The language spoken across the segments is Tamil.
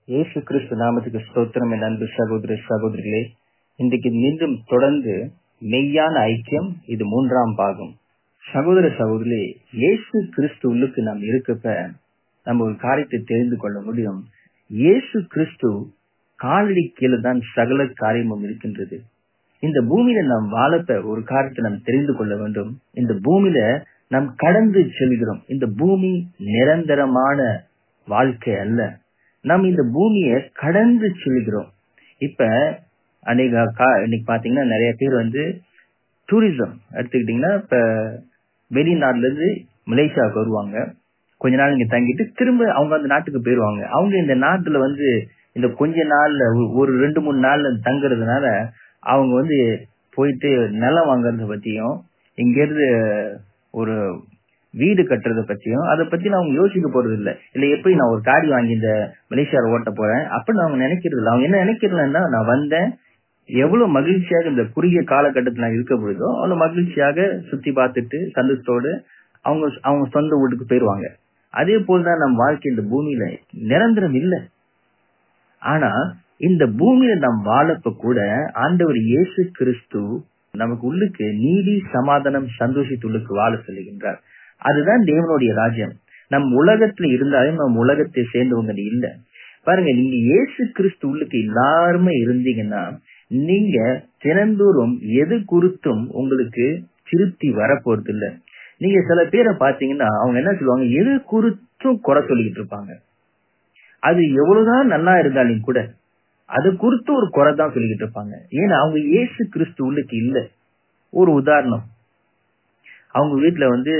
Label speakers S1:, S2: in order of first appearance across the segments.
S1: இயேசு கிறிஸ்து நாமத்துக்கு ஸ்தோத்திரம் என் அன்பு சகோதர சகோதரிகளே இன்றைக்கு மீண்டும் தொடர்ந்து மெய்யான ஐக்கியம் இது மூன்றாம் பாகம் சகோதர சகோதரிகளே இயேசு கிறிஸ்து உள்ளுக்கு நாம் இருக்கப்ப நம்ம ஒரு காரியத்தை தெரிந்து கொள்ள முடியும் இயேசு கிறிஸ்து காலடி கீழே தான் சகல காரியமும் இருக்கின்றது இந்த பூமியில நாம் வாழப்ப ஒரு காரியத்தை நாம் தெரிந்து கொள்ள வேண்டும் இந்த பூமியில நாம் கடந்து செல்கிறோம் இந்த பூமி நிரந்தரமான வாழ்க்கை அல்ல நாம் இந்த பூமியை கடந்து செல்கிறோம் இப்ப அன்னைக்கு கா- இன்னைக்கு பாத்தீங்கன்னா நிறைய பேர் வந்து டூரிசம் எடுத்துக்கிட்டீங்கன்னா இப்ப வெளிநாட்டுல இருந்து மலேசியாவுக்கு வருவாங்க கொஞ்ச நாள் இங்க தங்கிட்டு திரும்ப அவங்க அந்த நாட்டுக்கு போயிருவாங்க அவங்க இந்த நாட்டுல வந்து இந்த கொஞ்ச நாள்ல ஒரு- ஒரு ரெண்டு மூணு நாள்ல தங்குறதுனால அவங்க வந்து போயிட்டு நிலம் வாங்குறத பத்தியும் இங்க இருந்து ஒரு வீடு கட்டுறத பத்தியும் அதை பத்தி அவங்க யோசிக்க போறது இல்ல இல்ல எப்படி நான் ஒரு காடி வாங்கி இந்த மலேசியால ஓட்ட போறேன் அப்படின்னு அவங்க நினைக்கிறது இல்ல அவங்க என்ன நினைக்கிறதுன்னா நான் வந்தேன் எவ்வளவு மகிழ்ச்சியாக இந்த குறுகிய காலகட்டத்தில் நான் இருக்க பொழுதோ அவ்வளவு மகிழ்ச்சியாக சுத்தி பார்த்துட்டு சந்தோஷத்தோடு அவங்க அவங்க சொந்த வீட்டுக்கு போயிருவாங்க அதே போல்தான் நம் வாழ்க்கை இந்த பூமியில நிரந்தரம் இல்லை ஆனா இந்த பூமியில நாம் வாழப்ப கூட ஆண்டவர் இயேசு கிறிஸ்து நமக்கு உள்ளுக்கு நீதி சமாதானம் சந்தோஷத்துள்ளுக்கு வாழ சொல்லுகின்றார் அதுதான் தேவனுடைய ராஜ்யம் நம் உலகத்துல இருந்தாலும் நம் உலகத்தை சேர்ந்தவங்க இல்ல பாருங்க நீங்க இயேசு கிறிஸ்து உள்ளுக்கு எல்லாருமே இருந்தீங்கன்னா நீங்க தினந்தோறும் எது குறித்தும் உங்களுக்கு திருப்தி வரப்போறது இல்ல நீங்க சில பேரை பாத்தீங்கன்னா அவங்க என்ன சொல்லுவாங்க எது குறித்தும் குறை சொல்லிக்கிட்டு இருப்பாங்க அது எவ்வளவுதான் நல்லா இருந்தாலும் கூட அது குறித்து ஒரு குறை தான் சொல்லிக்கிட்டு இருப்பாங்க ஏன்னா அவங்க இயேசு கிறிஸ்து உள்ளுக்கு இல்ல ஒரு உதாரணம் அவங்க வீட்டுல வந்து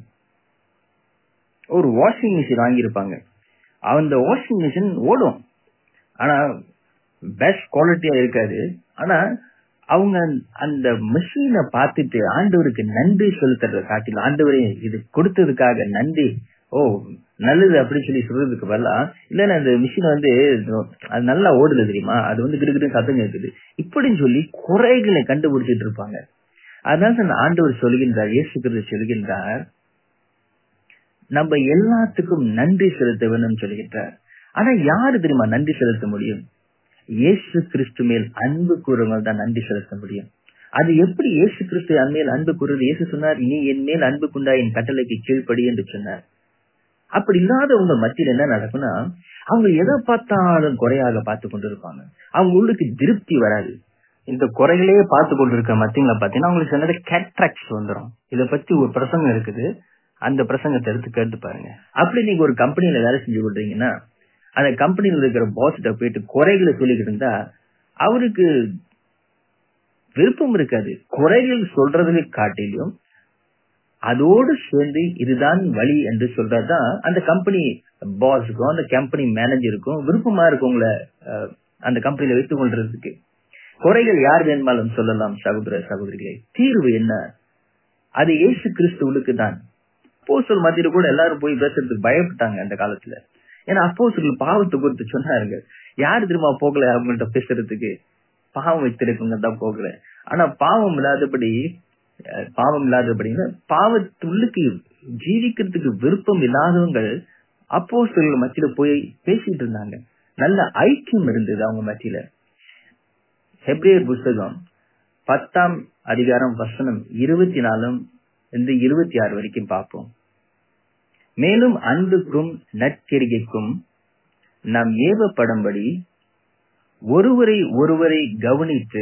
S1: ஒரு வாஷிங் மிஷின் வாங்கியிருப்பாங்க அந்த வாஷிங் மிஷின் ஓடும் ஆனா பெஸ்ட் குவாலிட்டியா இருக்காது ஆனா அவங்க அந்த மிஷினை பார்த்துட்டு ஆண்டவருக்கு நன்றி செலுத்துறத காட்டிலும் ஆண்டவரே இது கொடுத்ததுக்காக நன்றி ஓ நல்லது அப்படி சொல்லி சொல்றதுக்கு பதிலா இல்ல அந்த மிஷின் வந்து அது நல்லா ஓடுது தெரியுமா அது வந்து கிடுக்கிட்டு சத்தம் கேட்குது இப்படின்னு சொல்லி குறைகளை கண்டுபிடிச்சிட்டு இருப்பாங்க அதனால தான் ஆண்டவர் சொல்கின்றார் இயேசு கிறிஸ்து சொல்கின்றார் நம்ம எல்லாத்துக்கும் நன்றி செலுத்த வேண்டும் சொல்கின்றார் ஆனா யாரு தெரியுமா நன்றி செலுத்த முடியும் இயேசு கிறிஸ்து மேல் அன்பு கூறுவங்க தான் நன்றி செலுத்த முடியும் அது எப்படி இயேசு கிறிஸ்து என் மேல் அன்பு கூறுவது இயேசு சொன்னார் நீ என் மேல் அன்பு கொண்டா என் கட்டளைக்கு கீழ்ப்படி என்று சொன்னார் அப்படி இல்லாதவங்க மத்தியில் என்ன நடக்கும்னா அவங்க எதை பார்த்தாலும் குறையாக பார்த்து கொண்டிருப்பாங்க அவங்க உள்ளுக்கு திருப்தி வராது இந்த குறைகளையே பார்த்து கொண்டிருக்க மத்தியங்கள பாத்தீங்கன்னா அவங்களுக்கு சொன்னது கேட்ராக்ஸ் வந்துடும் இத பத்தி ஒரு பிரசங்கம் இருக்குது அந்த பிரசங்கத்தை எடுத்து கேட்டு பாருங்க அப்படி நீங்க ஒரு கம்பெனில வேலை செஞ்சு கொள்றீங்கன்னா அந்த கம்பெனில இருக்கிற பாஸ்கிட்ட போயிட்டு குறைகளை சொல்லிக்கிட்டு இருந்தா அவருக்கு விருப்பம் இருக்காது குறைகள் சொல்றதை காட்டிலும் அதோடு சேர்ந்து இதுதான் வழி என்று சொல்றதுதான் அந்த கம்பெனி பாஸுக்கும் அந்த கம்பெனி மேனேஜருக்கும் விருப்பமா இருக்கும் உங்களை அஹ், அந்த கம்பெனில வைத்துக் கொள்றதுக்கு குறைகள் யார் வேணுமாலும் சொல்லலாம் சகோதர சகோதரிகளே தீர்வு என்ன அது இயேசு கிறிஸ்துவுக்கு தான் அப்போஸ்தலர் மத்தியில கூட எல்லாரும் போய் பேசுறதுக்கு பயப்பட்டாங்க அந்த காலத்துல ஏன்னா அப்போஸ்தலர்கள் பாவத்தை குறித்து சொன்னாருங்க யாரு திரும்ப போகல அவங்கள்ட்ட பேசுறதுக்கு பாவம் வைத்திருக்கவங்க தான் போகல ஆனா பாவம் இல்லாதபடி அஹ், பாவம் இல்லாதபடிங்க பாவத்துள்ளுக்கு ஜீவிக்கிறதுக்கு விருப்பம் இல்லாதவங்க அப்போஸ்தலர்கள் மத்தியில போய் பேசிட்டு இருந்தாங்க நல்ல ஐக்கியம் இருந்தது அவங்க மத்தியில ஹெப்ரேயர் புஸ்தகம் பத்தாம் அதிகாரம் வசனம் இருபத்தி நாலும் இருந்து இருபத்தி ஆறு வரைக்கும் பார்ப்போம் மேலும் அன்புக்கும் நற்கெரிகைக்கும் நாம் ஏவப்படும்படி ஒருவரை ஒருவரை கவனித்து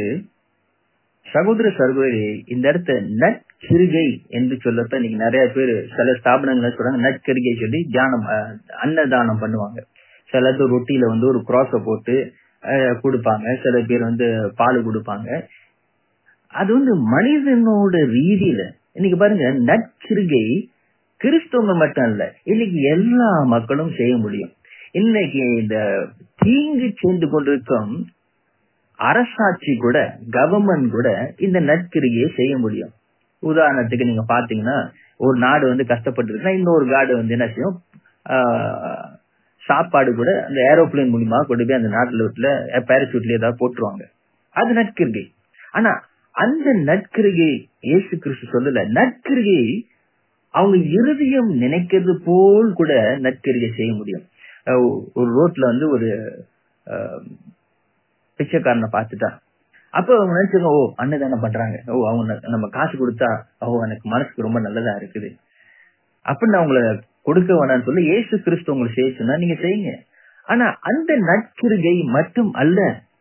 S1: சகோதர சகோதரி இந்த இடத்த நற்கிருகை என்று சொல்லப்ப இன்னைக்கு நிறைய பேர் சில ஸ்தாபனங்கள் சொல்றாங்க நற்கிருகை சொல்லி தியானம் அஹ், அன்னதானம் பண்ணுவாங்க சில பேர் ரொட்டியில வந்து ஒரு cross அ போட்டு அஹ், கொடுப்பாங்க சில பேர் வந்து பால் கொடுப்பாங்க அது வந்து மனிதனோட ரீதியில இன்னைக்கு பாருங்க நற்கிருகை கிறிஸ்தவங்க மட்டும் இல்ல இன்னைக்கு எல்லா மக்களும் செய்ய முடியும் இன்னைக்கு இந்த தீங்கு சேர்ந்து கொண்டிருக்கும் அரசாட்சி கூட கவர்மெண்ட் கூட இந்த நற்கிரியை செய்ய முடியும் உதாரணத்துக்கு நீங்க பாத்தீங்கன்னா ஒரு நாடு வந்து கஷ்டப்பட்டு இருக்குன்னா இன்னொரு நாடு வந்து என்ன செய்யும் ஆஹ், சாப்பாடு கூட அந்த ஏரோப்ளேன் மூலியமா கொண்டு போய் அந்த நாட்டுல வீட்டுல பேரசூட்ல ஏதாவது போட்டுருவாங்க அது நற்கிருகை ஆனா அந்த நற்கிருகை இயேசு கிறிஸ்து சொல்லல நற்கிருகை அவங்க இருதயம் நினைக்கிறது போல் கூட நற்கிருகை செய்ய முடியும் அஹ் ஒரு ரோட்ல வந்து ஒரு அஹ், பிச்சைக்காரனை பார்த்துட்டா அப்ப அவங்க நினைச்சாங்க ஓ அண்ணன் தானே பண்றாங்க ஓ அவங்க ந- நம்ம காசு கொடுத்தா ஓ எனக்கு மனசுக்கு ரொம்ப நல்லதா இருக்குது அப்படின்னு அவங்கள கொடுக்க வேணாம்னு சொல்லி இயேசு கிறிஸ்து உங்களை செய்ய சொன்னா நீங்க செய்யுங்க ஆனா அந்த நற்கிருகை மட்டும் அல்ல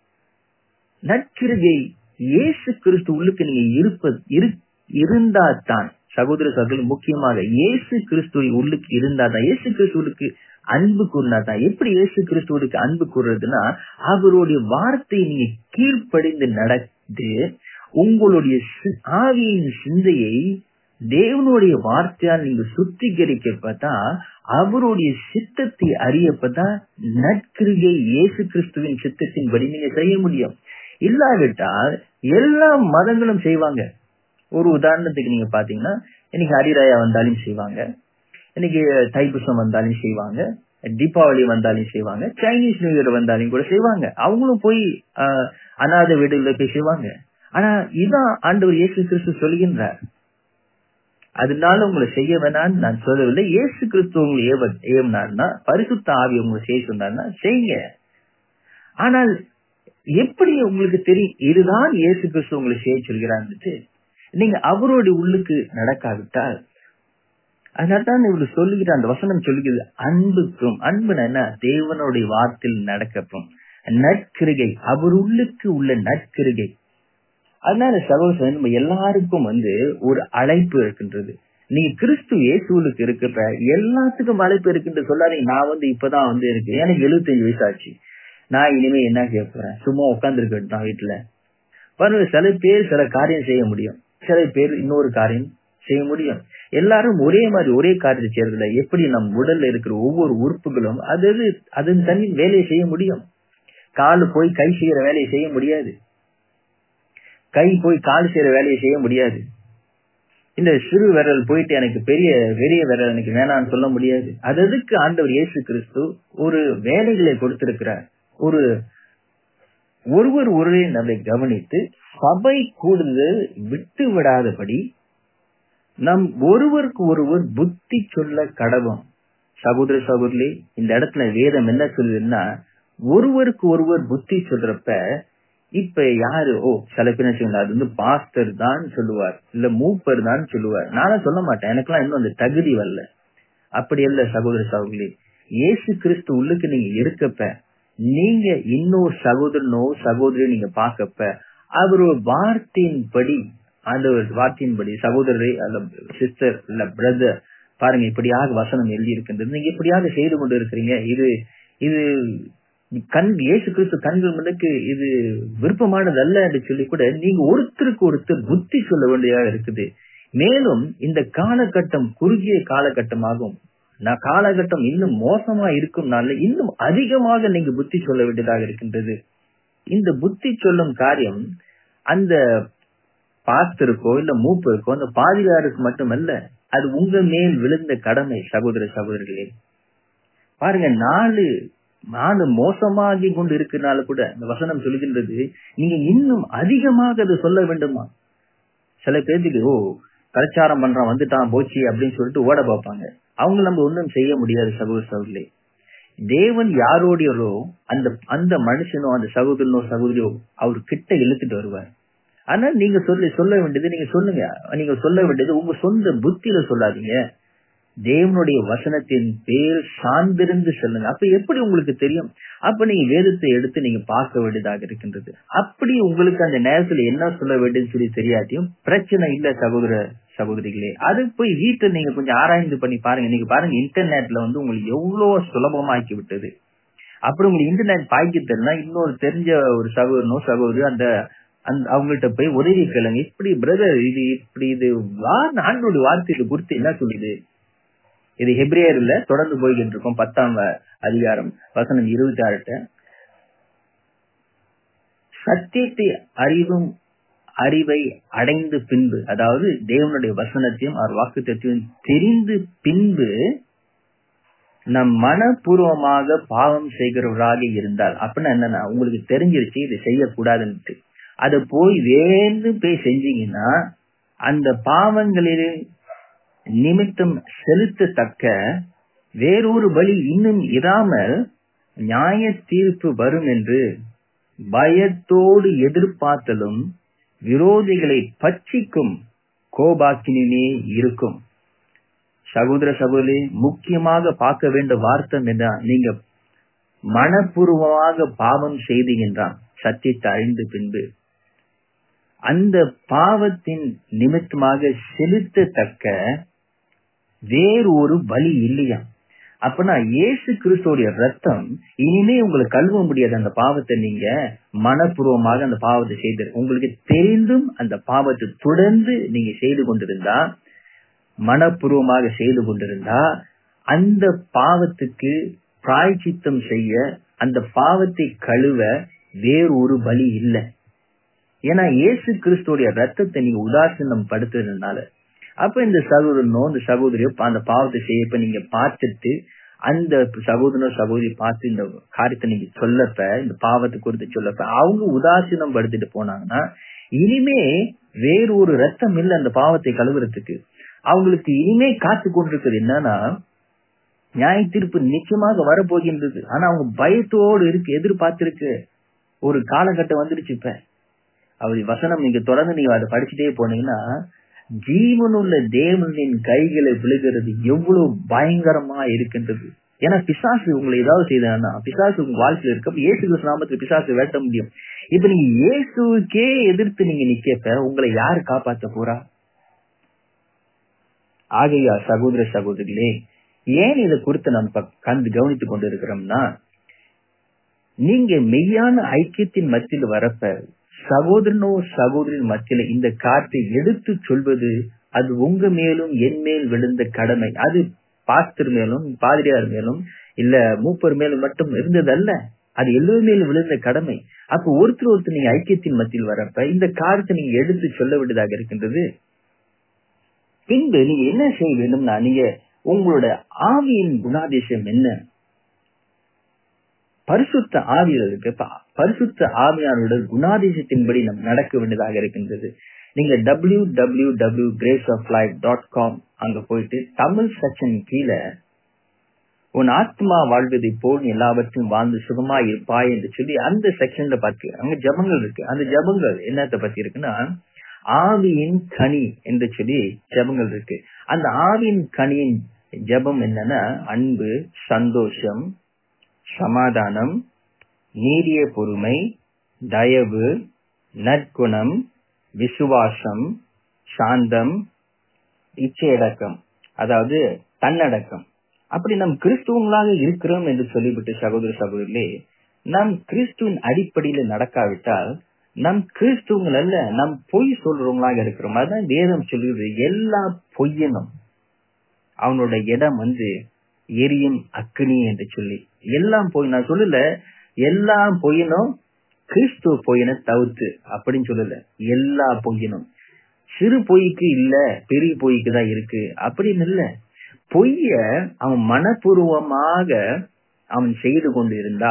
S1: நற்கிருகை இயேசு கிறிஸ்து உள்ளுக்கு நீங்க இருப்பது இரு- இருந்தா தான் சகோதர சகோதரி முக்கியமாக இயேசு கிறிஸ்துவை உள்ளுக்கு இருந்தா தான் இயேசு கிறிஸ்து உள்ளுக்கு அன்பு கூறினா தான் எப்படி இயேசு கிறிஸ்துவுக்கு அன்பு கூறுறதுன்னா அவருடைய வார்த்தையை நீங்க கீழ்ப்படிந்து நடந்து உங்களுடைய சி- ஆவியின் சிந்தையை தேவனுடைய வார்த்தையால் நீங்க சுத்திகரிக்கப்பதான் அவருடைய சித்தத்தை அறியப்பதான் நற்கிரிகை இயேசு கிறிஸ்துவின் சித்தத்தின்படி நீங்க செய்ய முடியும் இல்லாவிட்டால் எல்லா மதங்களும் செய்வாங்க ஒரு உதாரணத்துக்கு நீங்க பாத்தீங்கன்னா இன்னைக்கு ஹரிராயா வந்தாலும் செய்வாங்க இன்னைக்கு தைப்பூசம் வந்தாலும் செய்வாங்க தீபாவளி வந்தாலும் செய்வாங்க சைனீஸ் நியூ இயர் வந்தாலும் கூட செய்வாங்க அவங்களும் போய் ஆஹ், அநாத வீடுல போய் செய்வாங்க ஆனா இதான் ஆண்டவர் இயேசு கிறிஸ்து சொல்கின்றார் அதனால உங்களை செய்ய வேணாம்னு நான் சொல்லவில்லை இயேசு கிறிஸ்து உங்களை ஏவ ஏவனார்னா பரிசுத்த ஆவி உங்களை செய்ய சொன்னார்னா செய்யுங்க ஆனால் எப்படி உங்களுக்கு தெரியும் இதுதான் இயேசு கிறிஸ்து உங்களை செய்ய சொல்கிறான்ட்டு நீங்க அவருடைய உள்ளுக்கு நடக்காவிட்டால் அதனால்தான் இவரு சொல்லுகிற அந்த வசனம் சொல்லுகிறது அன்புக்கும் அன்புனா என்ன தேவனுடைய வார்த்தையில் நடக்கட்டும் நற்கிருகை அவர் உள்ளுக்கு உள்ள நற்கிருகை அதனால சகோதரன் நம்ம எல்லாருக்கும் வந்து ஒரு அழைப்பு இருக்கின்றது நீங்க கிறிஸ்து இயேசுவுக்கு இருக்கப்ப எல்லாத்துக்கும் அழைப்பு இருக்குன்னு சொல்லாதீங்க நான் வந்து இப்பதான் வந்து இருக்கு எனக்கு எழுபத்தஞ்சு வயசு ஆச்சு நான் இனிமே என்ன செய்ய போறேன் சும்மா உட்காந்துருக்கேன் தான் வீட்டுல பாருங்க சில பேர் சில காரியம் செய்ய முடியும் சில பேர் இன்னொரு காரியம் செய்ய முடியும் எல்லாரும் ஒரே மாதிரி ஒரே காரியத்தை செய்யறதில்ல எப்படி நம் உடல்ல இருக்கிற ஒவ்வொரு உறுப்புகளும் அது அது அதன் தனி வேலையை செய்ய முடியும் காலு போய் கை செய்யற வேலையை செய்ய முடியாது கை போய் கால் செய்யற வேலையை செய்ய முடியாது இந்த சிறு விரல் போயிட்டு எனக்கு பெரிய பெரிய விரல் எனக்கு வேணாம்னு சொல்ல முடியாது அது எதுக்கு ஆண்டவர் இயேசு கிறிஸ்து ஒரு வேலைகளை கொடுத்திருக்கிறார் ஒரு ஒருவர் ஒருவரை நம்மை கவனித்து சபை கூடுதல் விட்டு விடாதபடி நம் ஒருவருக்கு ஒருவர் புத்தி சொல்ல கடவும் சகோதர சகோதரி இந்த இடத்துல வேதம் என்ன சொல்லுதுன்னா ஒருவருக்கு ஒருவர் புத்தி சொல்றப்ப இப்ப யாரு ஓ சில பேர் என்ன செய்வாங்க, அது வந்து பாஸ்டர் தான் சொல்லுவார் இல்ல மூப்பர் தான் சொல்லுவார் நானும் சொல்ல மாட்டேன் எனக்கெல்லாம் இன்னும் அந்த தகுதி வரல அப்படி அல்ல சகோதர சகோதரி இயேசு கிறிஸ்து உள்ளுக்கு நீங்க இருக்கப்ப நீங்க இன்னொரு சகோதரனோ சகோதரியோ நீங்க பார்க்கப்ப அவர் ஒரு வார்த்தையின்படி அந்த ஒரு வார்த்தையின்படி சகோதரரை அல்ல சிஸ்டர் இல்ல பிரதர் பாருங்க இப்படியாக வசனம் எழுதி இருக்கின்றது நீங்க இப்படியாக செய்து கொண்டு இருக்கிறீங்க இது இது கண் இயேசு கிறிஸ்து கண்கள் முன்னுக்கு இது விருப்பமானது அல்ல என்று சொல்லி கூட நீங்க ஒருத்தருக்கு ஒருத்தர் புத்தி சொல்ல வேண்டியதாக இருக்குது மேலும் இந்த காலகட்டம் குறுகிய காலகட்டமாகும் நான் காலகட்டம் இன்னும் மோசமா இருக்கும் நாள்ல இன்னும் அதிகமாக நீங்க புத்தி சொல்ல வேண்டியதாக இருக்கின்றது இந்த புத்தி சொல்லும் காரியம் அந்த பாஸ்டருக்கோ இல்ல மூப்பருக்கோ அந்த பாதிகாருக்கு மட்டுமல்ல அது உங்க மேல் விழுந்த கடமை சகோதர சகோதரிகளே பாருங்க நாலு நாலு மோசமாகி கொண்டு இருக்கிறனால கூட இந்த வசனம் சொல்லுகின்றது நீங்க இன்னும் அதிகமாக அதை சொல்ல வேண்டுமா சில பேருக்கு ஓ கலாச்சாரம் பண்றான் வந்துட்டான் போச்சு அப்படின்னு சொல்லிட்டு ஓட பார்ப்பாங்க அவங்க நம்ம ஒண்ணும் செய்ய முடியாது சகோதர சகோதரி தேவன் யாரோடையோ அந்த அந்த மனுஷனோ அந்த சகோதரனோ சகோதரியோ அவர் கிட்ட இழுத்துட்டு வருவார் ஆனா நீங்க சொல்லி சொல்ல வேண்டியது நீங்க சொல்லுங்க நீங்க சொல்ல வேண்டியது உங்க சொந்த புத்தியில சொல்லாதீங்க தேவனுடைய வசனத்தின் பேர் சார்ந்திருந்து சொல்லுங்க அப்ப எப்படி உங்களுக்கு தெரியும் அப்ப நீங்க வேதத்தை எடுத்து நீங்க பார்க்க வேண்டியதாக இருக்கின்றது அப்படி உங்களுக்கு அந்த நேரத்துல என்ன சொல்ல வேண்டியதுன்னு சொல்லி தெரியாட்டியும் பிரச்சனை இல்ல சகோதர சகோதரிகளே அது போய் வீட்டுல நீங்க கொஞ்சம் ஆராய்ந்து பண்ணி பாருங்க நீங்க பாருங்க இன்டர்நெட்ல வந்து உங்களுக்கு எவ்வளவு சுலபமாக்கி விட்டது அப்புறம் உங்களுக்கு இன்டர்நெட் பாய்க்க தெரியல இன்னொரு தெரிஞ்ச ஒரு சகோதரனோ சகோதரி அந்த அந்த அவங்கள்ட்ட போய் உதவி கேளுங்க இப்படி பிரதர் இது இப்படி இது ஆண்டோட வார்த்தையில குறித்து என்ன சொல்லுது இது ஹெப்ரேயர்ல தொடர்ந்து போய்கிட்டு இருக்கோம் பத்தாம் அதிகாரம் வசனம் இருபத்தி ஆறுட்ட சத்தியத்தை அறிவும் அறிவை அடைந்து பின்பு அதாவது தேவனுடைய வசனத்தையும் அவர் வாக்கு தெரிந்து பின்பு நம் மனப்பூர்வமாக பாவம் செய்கிறவராக இருந்தால் அப்படின்னா என்னன்னா உங்களுக்கு தெரிஞ்சிருச்சு இது செய்யக்கூடாதுன்ட்டு அதை போய் வேந்து போய் செஞ்சீங்கன்னா அந்த பாவங்களில் நிமித்தம் செலுத்தத்தக்க வேறொரு வழி இன்னும் இராமல் நியாய தீர்ப்பு வரும் என்று பயத்தோடு எதிர்பார்த்தலும் விரோதிகளை பட்சிக்கும் கோபாக்கினே இருக்கும் சகோதர சகோதரி முக்கியமாக பார்க்க வேண்டிய வார்த்தை என்ன நீங்க மனப்பூர்வமாக பாவம் செய்தீங்கன்றான் சத்தியத்தை அறிந்து பின்பு அந்த பாவத்தின் நிமித்தமாக செலுத்தத்தக்க வேறு ஒரு பலி இல்லையா அப்பனா இயேசு கிறிஸ்துவோடைய ரத்தம் இனிமே உங்களுக்கு கழுவ முடியாது அந்த பாவத்தை நீங்க மனப்பூர்வமாக அந்த பாவத்தை செய்து உங்களுக்கு தெரிந்தும் அந்த பாவத்தை தொடர்ந்து நீங்க செய்து கொண்டிருந்தா மனப்பூர்வமாக செய்து கொண்டிருந்தா அந்த பாவத்துக்கு பிராய்ச்சித்தம் செய்ய அந்த பாவத்தை கழுவ வேறு ஒரு பலி இல்லை ஏன்னா இயேசு கிறிஸ்துவோடைய ரத்தத்தை நீங்க உதாசீனம் படுத்துறதுனால அப்ப இந்த சகோதரனோ இந்த சகோதரியோ அந்த பாவத்தை செய்யப்ப நீங்க பார்த்துட்டு அந்த சகோதரனோ சகோதரி பார்த்து இந்த காரியத்தை நீங்க சொல்லப்ப இந்த பாவத்தை குறித்து சொல்லப்ப அவங்க உதாசீனம் படுத்திட்டு போனாங்கன்னா இனிமே வேறு ஒரு ரத்தம் இல்லை அந்த பாவத்தை கழுவுறதுக்கு அவங்களுக்கு இனிமே காத்து கொண்டிருக்கிறது என்னன்னா நியாய தீர்ப்பு நிச்சயமாக வரப்போகின்றது ஆனா அவங்க பயத்தோடு இருக்கு எதிர்பார்த்திருக்கு ஒரு காலகட்டம் வந்துருச்சு இப்ப அவர் வசனம் நீங்க தொடர்ந்து நீங்க அதை படிச்சுட்டே போனீங்கன்னா ஜீவனுள்ள தேவனின் கைகளை விழுகிறது எவ்வளவு பயங்கரமா இருக்கின்றது ஏன்னா பிசாசு உங்களை ஏதாவது செய்தானா பிசாசு உங்க வாழ்க்கையில இருக்க இயேசு கிறிஸ்து நாமத்தில் பிசாசு வேட்ட முடியும் இப்ப நீங்க இயேசுக்கே எதிர்த்து நீங்க நிக்கப்ப உங்களை யாரு காப்பாத்த போறா ஆகையா சகோதர சகோதரிகளே ஏன் இதை குறித்து நம்ம கண்டு கவனித்துக் கொண்டிருக்கிறோம்னா நீங்க மெய்யான ஐக்கியத்தின் மத்தியில் வரப்ப சகோதரனோ சகோதரின் மத்தியில இந்த காற்றை எடுத்து சொல்வது அது உங்க மேலும் என் மேல் விழுந்த கடமை அது பாஸ்டர் மேலும் பாதிரியார் மேலும் இல்ல மூப்பர் மேலும் மட்டும் இருந்ததல்ல அது எல்லோரும் மேலும் விழுந்த கடமை அப்ப ஒருத்தர் ஒருத்தர் நீங்க ஐக்கியத்தின் மத்தியில் வரப்ப இந்த காரியத்தை நீங்க எடுத்து சொல்ல வேண்டியதாக இருக்கின்றது பின்பு நீங்க என்ன செய்ய வேண்டும்னா நீங்க உங்களோட ஆவியின் குணாதிசயம் என்ன பரிசுத்த ஆவியர்களுக்கு பரிசுத்த ஆவியானோட குணாதிசயத்தின்படி நம் நடக்க வேண்டியதாக இருக்கின்றது நீங்க W W W grace of life dot com அங்க போயிட்டு தமிழ் செக்ஷன் கீழே உன் ஆத்மா வாழ்வதை போல் எல்லாவற்றையும் வாழ்ந்து சுகமா இருப்பாய் என்று சொல்லி அந்த செக்ஷன்ல பார்த்து அங்க ஜபங்கள் இருக்கு அந்த ஜபங்கள் என்னத்தை பத்தி இருக்குன்னா ஆவியின் கனி என்று சொல்லி ஜபங்கள் இருக்கு அந்த ஆவியின் கனியின் ஜபம் என்னன்னா அன்பு சந்தோஷம் சமாதானம் நீடிய பொறுமை தயவு நற்குணம் விசுவாசம் சாந்தம் இச்சையடக்கம் அதாவது தன்னடக்கம் அப்படி நம் கிறிஸ்துவங்களாக இருக்கிறோம் என்று சொல்லிவிட்டு சகோதர சகோதரிலே நம் கிறிஸ்துவின் அடிப்படையில நடக்காவிட்டால் நம் கிறிஸ்துவங்கள் அல்ல நம் பொய் சொல்றவங்களாக இருக்கிறோம் அதான் வேதம் சொல்லுகிறது எல்லா பொய்யனும் அவனோட இடம் வந்து எரியும் அக்னி என்று சொல்லி எல்லாம் போய் நான் சொல்லல எல்லாம் பொய்யனும் கிறிஸ்துவ பொய்யனை தவிர்த்து அப்படின்னு சொல்லல எல்லா பொய்யனும் சிறு பொய்க்கு இல்ல பெரிய பொய்க்கு தான் இருக்கு அப்படின்னு இல்ல பொய்ய அவன் மனப்பூர்வமாக அவன் செய்து கொண்டு இருந்தா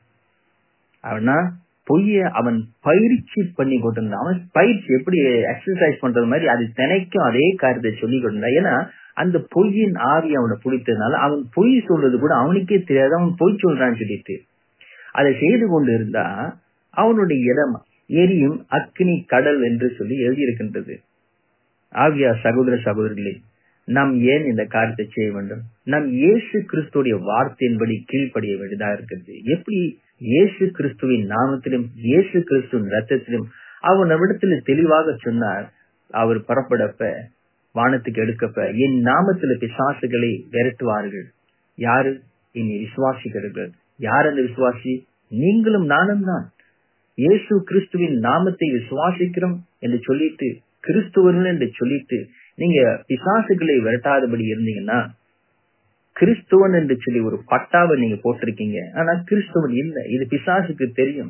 S1: அவனா பொய்ய அவன் பயிற்சி பண்ணி கொண்டிருந்தான் அவன் பயிற்சி எப்படி எக்ஸசைஸ் பண்றது மாதிரி அது தினைக்கும் அதே காரியத்தை சொல்லி கொண்டிருந்தான் ஏன்னா அந்த பொய்யின் ஆவி அவனை பிடித்ததுனால அவன் பொய் சொல்றது கூட அவனுக்கே தெரியாது அவன் பொய் சொல்றான்னு சொல்லிட்டு அதை செய்து கொண்டு இருந்தா அவனுடைய இடம் எரியும் அக்னி கடல் என்று சொல்லி எழுதியிருக்கின்றது ஆவியா சகோதர சகோதரிகளே நாம் ஏன் இந்த காரியத்தை செய்ய வேண்டும் நம் இயேசு கிறிஸ்துடைய வார்த்தையின்படி கீழ்ப்படிய வேண்டியதா இருக்கிறது எப்படி இயேசு கிறிஸ்துவின் நாமத்திலும் இயேசு கிறிஸ்துவின் ரத்தத்திலும் அவர் நம்மிடத்துல தெளிவாக சொன்னார் அவர் புறப்படப்ப வானத்துக்கு எடுக்கப்ப என் நாமத்துல பிசாசுகளை விரட்டுவார்கள் யாரு இனி விசுவாசிக்கிறார்கள் யார் அந்த விசுவாசி நீங்களும் நானும் தான் இயேசு கிறிஸ்துவின் நாமத்தை விசுவாசிக்கிறோம் என்று சொல்லிட்டு கிறிஸ்துவர்கள் என்று சொல்லிட்டு நீங்க பிசாசுகளை விரட்டாதபடி இருந்தீங்கன்னா கிறிஸ்துவன் என்று சொல்லி ஒரு பட்டாவை நீங்க போட்டிருக்கீங்க ஆனா கிறிஸ்துவன் இல்ல இது பிசாசுக்கு தெரியும்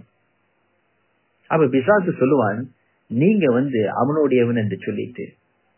S1: அப்ப பிசாசு சொல்லுவான் நீங்க வந்து அவனுடையவன் என்று சொல்லிட்டு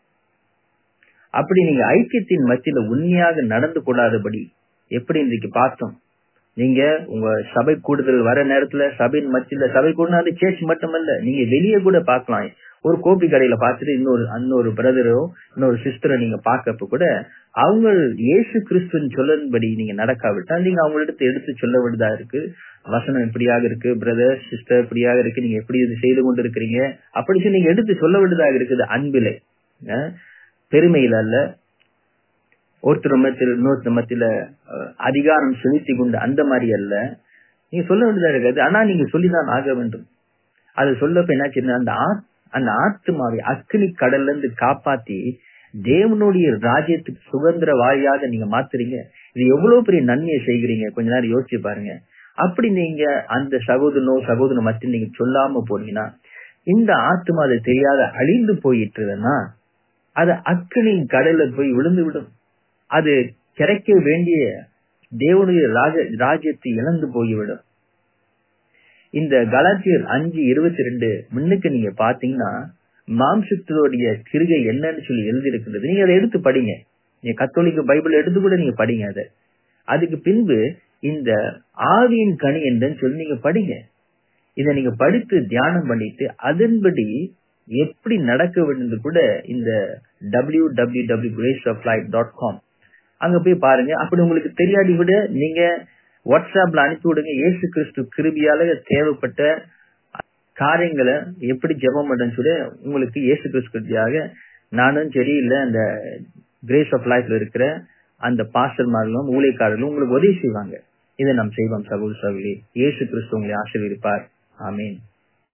S1: அப்படி நீங்க ஐக்கியத்தின் மத்தியில உண்மையாக நடந்து கொள்ளாதபடி எப்படி இன்றைக்கு பார்த்தோம் நீங்க உங்க சபை கூடுதல் வர நேரத்துல சபையின் மத்தியில சபை கூடுனாலும் சேர்ச் மட்டுமல்ல நீங்க வெளியே கூட பார்க்கலாம் ஒரு கோபி கடையில பார்த்துட்டு இன்னொரு இன்னொரு பிரதரோ இன்னொரு சிஸ்டரோ நீங்க பார்க்கப்ப கூட அவங்க இயேசு கிறிஸ்துவின் சொல்லன்படி நீங்க நடக்காவிட்டால் நீங்க அவங்களிடத்து எடுத்து சொல்ல வேண்டியதா இருக்கு வசனம் இப்படியாக இருக்கு பிரதர் சிஸ்டர் இப்படியாக இருக்கு நீங்க எப்படி இது செய்து கொண்டு இருக்கிறீங்க அப்படி சொல்லி நீங்க எடுத்து சொல்ல வேண்டியதாக இருக்குது அன்பிலே அஹ் பெருமையில அல்ல ஒருத்தர் மத்தியில் இன்னொருத்தர் மத்தியில அஹ், அதிகாரம் செலுத்தி கொண்டு அந்த மாதிரி அல்ல நீங்க சொல்ல வேண்டியதா இருக்காது ஆனா நீங்க சொல்லிதான் ஆக வேண்டும் அது சொல்லப்ப என்னாச்சுன்னா அந்த ஆத்- அந்த ஆத்மாவை அக்னி கடல்ல இருந்து காப்பாத்தி தேவனுடைய ராஜ்யத்துக்கு சுதந்திர வாரியாக நீங்க மாத்துறீங்க இது எவ்வளவு பெரிய நன்மையை செய்கிறீங்க கொஞ்ச நேரம் யோசிச்சு பாருங்க அப்படி நீங்க அந்த சகோதரனோ சகோதரனோ மத்தியில் நீங்க சொல்லாம போனீங்கன்னா இந்த ஆத்மா அது தெரியாத அழிந்து போயிட்டுதுன்னா அது அக்னி கடல்ல போய் விழுந்து விடும் அது கிடைக்க வேண்டிய தேவனுடைய ராஜ ராஜ்யத்தை இழந்து போய்விடும் இந்த கலாச்சியர் அஞ்சு இருபத்தி ரெண்டு முன்னுக்கு நீங்க பாத்தீங்கன்னா மாம்சத்தினுடைய கிருகை என்னன்னு சொல்லி எழுதி இருக்கிறது நீங்க அதை எடுத்து படிங்க நீங்க கத்தோலிக்க பைபிள் எடுத்து கூட நீங்க படிங்க அதை அதுக்கு பின்பு இந்த ஆவியின் கனி என்னன்னு சொல்லி நீங்க படிங்க இதை நீங்க படித்து தியானம் பண்ணிட்டு அதன்படி எப்படி நடக்க வேண்டும் கூட இந்த W W W grace of life dot com அங்க போய் பாருங்க அப்படி உங்களுக்கு தெரியாடி விட நீங்க வாட்ஸ்அப்ல அனுப்பி விடுங்க இயேசு கிறிஸ்து கிருபியால தேவைப்பட்ட காரியங்களை எப்படி ஜெபம் பண்ணுன்னு சொல்லி உங்களுக்கு இயேசு கிறிஸ்து கிருபியாக நானும் சரி இல்ல அந்த கிரேஸ் ஆஃப் லைஃப்ல இருக்கிற அந்த பாஸ்டர்மார்களும் ஊழியக்காரர்களும் உங்களுக்கு உதவி செய்வாங்க இதை நாம் செய்வோம் சகோதர சகோதரி இயேசு கிறிஸ்து உங்களை ஆசீர்வதிப்பார் ஆமீன்